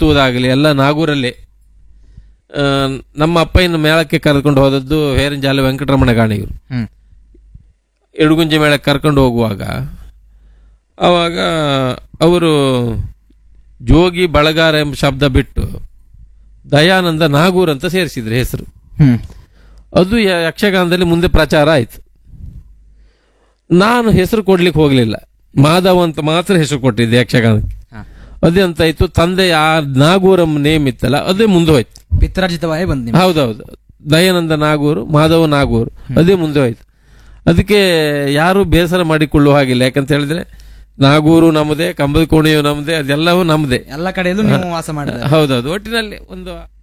ಹತ್ತುವುದಾಗಲಿ ಎಲ್ಲ ನಾಗೂರಲ್ಲಿ ಆ, ನಮ್ಮ ಅಪ್ಪಯ್ಯನ ಮೇಳಕ್ಕೆ ಕರ್ಕೊಂಡು ಹೋದದ್ದು ಹೇರಂಜಾಲ ವೆಂಕಟರಮಣ ಗಾಣಿಗರು ಹ್ಮ್ ಎಡುಗುಂಜಿ ಮೇಳಕ್ಕೆ ಕರ್ಕೊಂಡು ಹೋಗುವಾಗ ಆವಾಗ ಅವರು ಜೋಗಿ ಬಳಗಾರ ಎಂಬ ಶಬ್ದ ಬಿಟ್ಟು ದಯಾನಂದ ನಾಗೂರ್ ಅಂತ ಸೇರಿಸಿದ್ರು ಹೆಸರು ಹ್ಮ್ ಅದು ಯ- ಯಕ್ಷಗಾನದಲ್ಲಿ ಮುಂದೆ ಪ್ರಚಾರ ಆಯ್ತು ನಾನು ಹೆಸರು ಕೊಡ್ಲಿಕ್ಕೆ ಹೋಗಲಿಲ್ಲ ಮಾಧವ್ ಅಂತ ಮಾತ್ರ ಹೆಸರು ಕೊಟ್ಟಿದ್ದೆ ಯಕ್ಷಗಾನಕ್ಕೆ ಹಾ. ಅದೇ ಅಂತ ಇತ್ತು ತಂದೆ ಆ ನಾಗೂರಂ ನೇಮ್ ಇತ್ತಲ್ಲ ಅದೇ ಮುಂದೆ ಹೋಯ್ತು ಪಿತ್ರಾರ್ಜಿತವಾಗಿ ಬಂದ್ ನಿಮ್ಗೆ. ಹೌದೌದು ದಯಾನಂದ ನಾಗೂರು ಮಾಧವ ನಾಗೂರು ಅದೇ ಮುಂದೆ ಹೋಯ್ತು ಅದಕ್ಕೆ ಯಾರು ಬೇಸರ ಮಾಡಿಕೊಳ್ಳುವ ಹಾಗಿಲ್ಲ ಯಾಕಂತ ಹೇಳಿದ್ರೆ ನಾಗೂರು ನಮ್ಮದೇ ಕಂಬದ ಕೋಣೆಯು ನಮ್ಮದೇ ಅದೆಲ್ಲವೂ ನಮ್ಮದೇ ಎಲ್ಲ ಕಡೆಯಲ್ಲೂ ನೀವು ವಾಸ ಮಾಡಿದ್ರೆ ಹೌದೌದು ಒಟ್ಟಿನಲ್ಲಿ ಒಂದು